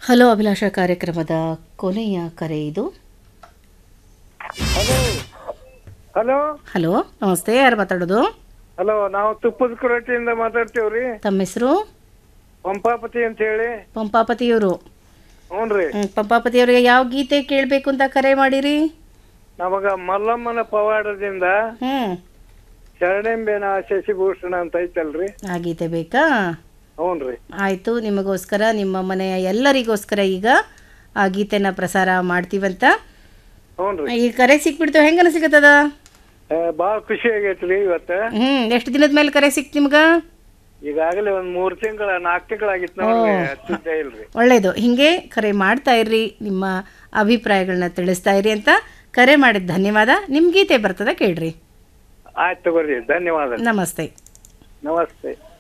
hello ಅಭಿಲಾಷ ಕಾರ್ಯಕ್ರಮದ ಕೊನೆಯ ಕರೆ ಇದು ಹಲೋ ಹಲೋ ಹಲೋ ನಮಸ್ತೆ ಯಾರು ಮಾತಾಡೋದು ಹಲೋ ನಾವು ತುಪ್ಪದ ಕುರಟಿಯಿಂದ ಮಾತಾಡ್ತೇವ್ರಿ ತಮ್ಮ ಹೆಸರು ಪಂಪಾಪತಿ ಅಂತ ಹೇಳಿ ಪಂಪಾಪತಿಯವರು ಹ್ಞೂನ್ರಿ ಹ್ಮ್, ಪಂಪಾಪತಿಯವರಿಗೆ ಯಾವ ಗೀತೆ ಕೇಳಬೇಕು ಅಂತ ಕರೆ ಮಾಡಿರಿ ನಮಗ ಮಲ್ಲಮ್ಮನ ಪವಾಡದಿಂದ ಹ್ಮ್ ಶರಣೆಂಬೆನ ಶಶಿಭೂಷಣ ಅಂತ ಐತಲ್ರಿ ಆ ಗೀತೆ ಬೇಕಾ ಹ್ಞೂನ್ರಿ ಆಯಿತು ನಿಮಗೋಸ್ಕರ ನಿಮ್ಮ ಮನೆಯ ಎಲ್ಲರಿಗೋಸ್ಕರ ಈಗ ಆ ಗೀತೆನ ಪ್ರಸಾರ ಮಾಡ್ತೀವಂತ ಹ್ಞೂನ್ರಿ ಈ ಕರೆ ಸಿಕ್ಬಿಡ್ತು ಹೆಂಗನ ಸಿಗತ್ತದ ಏ, ಭಾಳ ಖುಷಿ ಆಗೈತ್ರಿ ಇವತ್ತ ಹ್ಮ್ ಎಷ್ಟು ದಿನದ ಮೇಲೆ ಕರೆ ಸಿಕ್ತು ನಿಮ್ಗ ಈಗಾಗಲೇ ಒಂದ್ ಮೂರ್ ತಿಂಗಳ ನಾಲ್ಕು ತಿಂಗಳಾಗಿತ್ತು ನೋಡ್ರಿ ಹಚ್ಚಿದ್ದೇ ಇಲ್ರಿ ಒಳ್ಳೆಯದು ಹಿಂಗೆ ಕರೆ ಮಾಡ್ತಾ ಇರ್ರಿ ನಿಮ್ಮ ಅಭಿಪ್ರಾಯಗಳನ್ನ ತಿಳಿಸ್ತಾ ಇರಿ ಅಂತ ಕರೆ ಮಾಡಿದ ಧನ್ಯವಾದ ನಿಮ್ಮ ಗೀತೆ ಬರ್ತದ ಕೇಳ್ರಿ ಆಯ್ತು ತಗೋರಿ ಧನ್ಯವಾದ ನಮಸ್ತೆ ನಮಸ್ತೆ